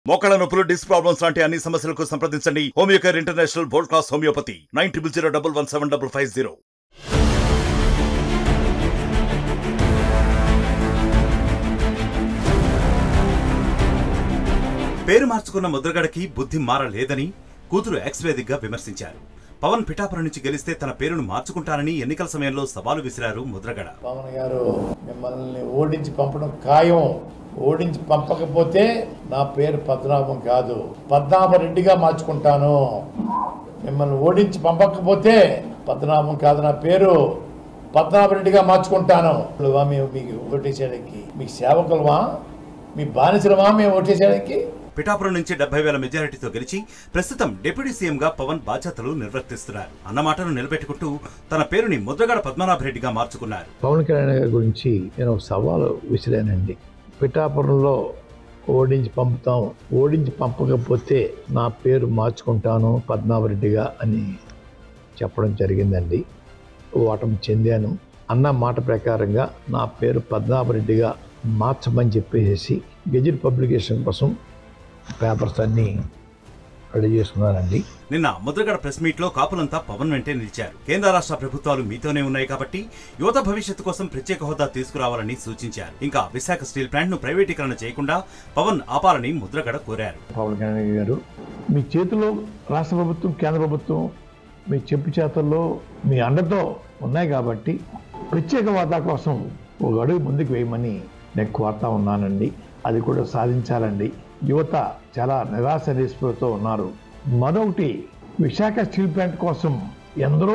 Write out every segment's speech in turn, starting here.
మోకాళ్ళ నొప్పులు disc problems లాంటి అన్ని సమస్యలకు సంప్రదించండి Homeocare international world class homeopathy nine triple zero double one seven double five zero పేరు మార్చుకున్న ముద్రగడకి బుద్ధి మారలేదని కూతురు ఎక్స్ వేదికగా విమర్శించారు పవన్ పిఠాపురం నుంచి గెలిస్తే తన పేరును మార్చుకుంటానని ఎన్నికల సమయంలో సవాలు విసిరారు ముద్రగడ పవన్ గారు మిమ్మల్ని ఓడించి పంపడం ఖాయం ఓడించి పంపకపోతే నా పేరు పద్మనాభం కాదు పద్మనాభరెడ్డిగా మార్చుకుంటాను మిమ్మల్ని ఓడించి పంపకపోతే పద్మనాభం కాదు నా పేరు పద్మనాభరెడ్డిగా మార్చుకుంటాను ఇప్పుడువా మేము మీకు ఓటేసేయడానికి మీకు సేవకులమా మీ బానిసలమా మేము ఓటేసేయడానికి పిఠాపురం నుంచి డెబ్బై వేల మెజారిటీతో గెలిచి ప్రస్తుతం డిప్యూటీ సీఎంగా పవన్ బాధ్యతలు నిర్వర్తిస్తున్నారు అన్న మాటను నిలబెట్టుకుంటూ తన పేరుని ముద్రగడ పద్మనాభరెడ్డిగా మార్చుకున్నారు పవన్ కళ్యాణ్ గారి గురించి నేను ఒక సవాలు విసిరానండి పిఠాపురంలో ఓడించి పంపుతాం ఓడించి పంపకపోతే నా పేరు మార్చుకుంటాను పద్మావరెడ్డిగా అని చెప్పడం జరిగిందండి ఓటమి చెందాను అన్న మాట ప్రకారంగా నా పేరు పద్మావరెడ్డిగా మార్చమని చెప్పేసి గెజిట్ పబ్లికేషన్ కోసం పేపర్స్ అన్నీ రెడీ చేసుకున్నానండి నిన్న ముద్రగడ ప్రెస్ మీట్ లో కాపులంతా పవన్ వెంటే నిలిచారు కేంద్ర రాష్ట్ర ప్రభుత్వాలు మీతోనే ఉన్నాయి కాబట్టి యువత భవిష్యత్తు కోసం ప్రత్యేక హోదా తీసుకురావాలని సూచించారు ఇంకా విశాఖ స్టీల్ ప్లాంట్ ను ప్రైవేటీకరణ చేయకుండా పవన్ ఆపాలని ముద్రగడ కోరారు పవన్ కళ్యాణ్ గారు మీ చేతిలో రాష్ట్ర ప్రభుత్వం కేంద్ర ప్రభుత్వం మీ చెప్పు చేతల్లో మీ అండతో ఉన్నాయి కాబట్టి ప్రత్యేక హోదా కోసం ఒక అడుగు ముందుకు వేయమని నేను కోరుతా ఉన్నానండి అది కూడా సాధించాలండి యువత చాలా నిరాశ నిస్పృహతో ఉన్నారు మరొకటి విశాఖ స్టీల్ ప్లాంట్ కోసం ఎందరో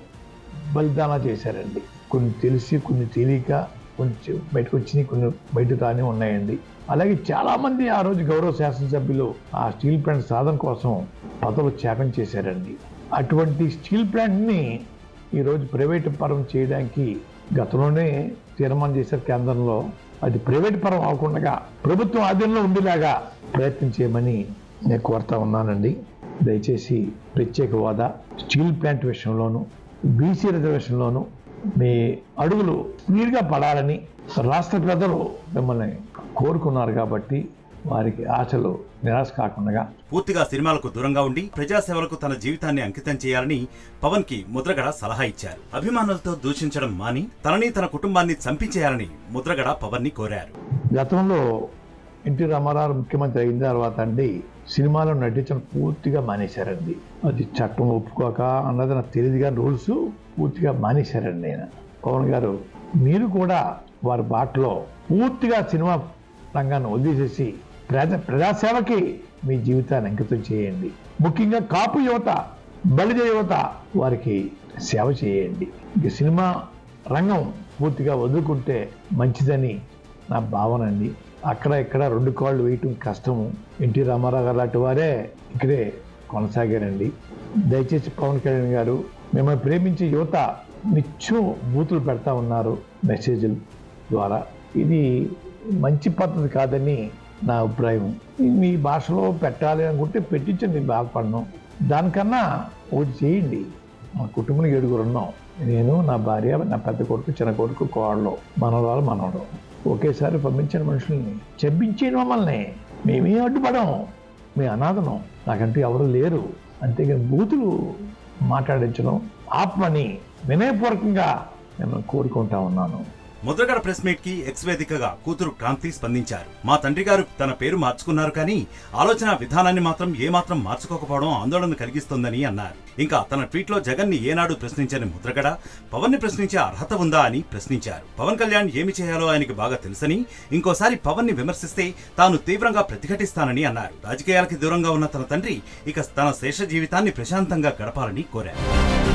బలిదానా చేశారండి కొన్ని తెలిసి కొన్ని తెలియక కొంచెం బయటకు వచ్చినాయి కొన్ని బయట రాని ఉన్నాయండి అలాగే చాలామంది ఆ రోజు గౌరవ శాసనసభ్యులు ఆ స్టీల్ ప్లాంట్ సాధన కోసం పదవులు త్యాగం చేశారండి అటువంటి స్టీల్ ప్లాంట్ని ఈరోజు ప్రైవేట్ పరం చేయడానికి గతంలోనే తీర్మానం చేశారు కేంద్రంలో అది ప్రైవేట్ పరం అవ్వకుండా ప్రభుత్వం ఆధీనంలో ఉండేలాగా ప్రయత్నం చేయమని నేను కోరుతా ఉన్నానండి దయచేసి ప్రత్యేక హోదా స్టీల్ ప్లాంట్ విషయంలోనూ బీసీ రిజర్వేషన్లోనూ మీ అడుగులు స్పీడ్గా పడాలని రాష్ట్ర ప్రజలు మిమ్మల్ని కోరుకున్నారు కాబట్టి వారికి ఆశలు నిరాశ కాకుండా పూర్తిగా సినిమాలకు దూరంగా ఉండి ప్రజాసేవలకు తన జీవితాన్ని అంకితం చేయాలని పవన్ కి ముద్రగడ సలహా ఇచ్చారు అభిమానులతో దూషించడం మాని తనని తన కుటుంబాన్ని చంపించేయాలని ముద్రగడ పవన్ ని కోరారు గతంలో ఎన్టీ రామారావు ముఖ్యమంత్రి అయిన తర్వాత అండి సినిమాలో నటించడం పూర్తిగా మానేశారండి అది చట్టం ఒప్పుకోక అన్నది నాకు తెలియదు కానీ రూల్స్ పూర్తిగా మానేశారండి నేను పవన్ గారు మీరు కూడా వారి బాటలో పూర్తిగా సినిమా రంగాన్ని వదిలేసేసి ప్రజా ప్రజాసేవకి మీ జీవితాన్ని అంకితం చేయండి ముఖ్యంగా కాపు యువత బలిజ యువత వారికి సేవ చేయండి ఇక సినిమా రంగం పూర్తిగా వదులుకుంటే మంచిదని నా భావన అండి అక్కడ ఇక్కడ రెండు కాళ్ళు వేయటం కష్టము ఎన్టీ రామారావు గారు లాంటి వారే ఇక్కడే కొనసాగారండి దయచేసి పవన్ కళ్యాణ్ గారు మిమ్మల్ని ప్రేమించే యువత నిత్యం బూతులు పెడతా ఉన్నారు మెసేజ్ల ద్వారా ఇది మంచి పద్ధతి కాదని నా అభిప్రాయం మీ భాషలో పెట్టాలి అనుకుంటే పెట్టించండి బాధపడను దానికన్నా ఒకటి చేయండి మా కుటుంబంలో ఏడుగురు ఉన్నాం నేను నా భార్య నా పెద్ద కొడుకు చిన్న కొడుకు కోడలు మనవరాలు మనవడు ఒకేసారి పంపించిన మనుషుల్ని చెప్పించేయండి మమ్మల్ని మేమే అడ్డుపడం మీ అనాథనం నాకంటూ ఎవరు లేరు అంతేగాని బూతులు మాట్లాడించడం ఆత్మని వినయపూర్వకంగా నేను కోరుకుంటా ఉన్నాను ముద్రగడ ప్రెస్ మీట్ కి ఎక్స్ వేదికగా కూతురు క్రాంతి స్పందించారు మా తండ్రి గారు తన పేరు మార్చుకున్నారు కానీ ఆలోచన విధానాన్ని మాత్రం ఏమాత్రం మార్చుకోకపోవడం ఆందోళన కలిగిస్తోందని అన్నారు ఇంకా తన ట్వీట్ లో జగన్ ని ఏనాడు ప్రశ్నించని ముద్రగడ పవన్ ని ప్రశ్నించే అర్హత ఉందా అని ప్రశ్నించారు పవన్ కళ్యాణ్ ఏమి చేయాలో ఆయనకి బాగా తెలుసని ఇంకోసారి పవన్ ని విమర్శిస్తే తాను తీవ్రంగా ప్రతిఘటిస్తానని అన్నారు రాజకీయాలకి దూరంగా ఉన్న తన తండ్రి ఇక తన శేష జీవితాన్ని ప్రశాంతంగా గడపాలని కోరారు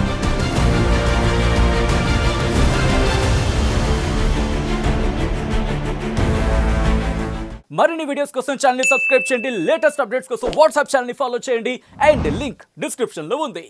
మరిన్ని వీడియోస్ కోసం ఛానల్ సబ్స్క్రైబ్ చేయండి లేటెస్ట్ అప్డేట్స్ కోసం వాట్సాప్ ఛానల్ ఫాలో చేయండి అండ్ లింక్ డిస్క్రిప్షన్ లో ఉంది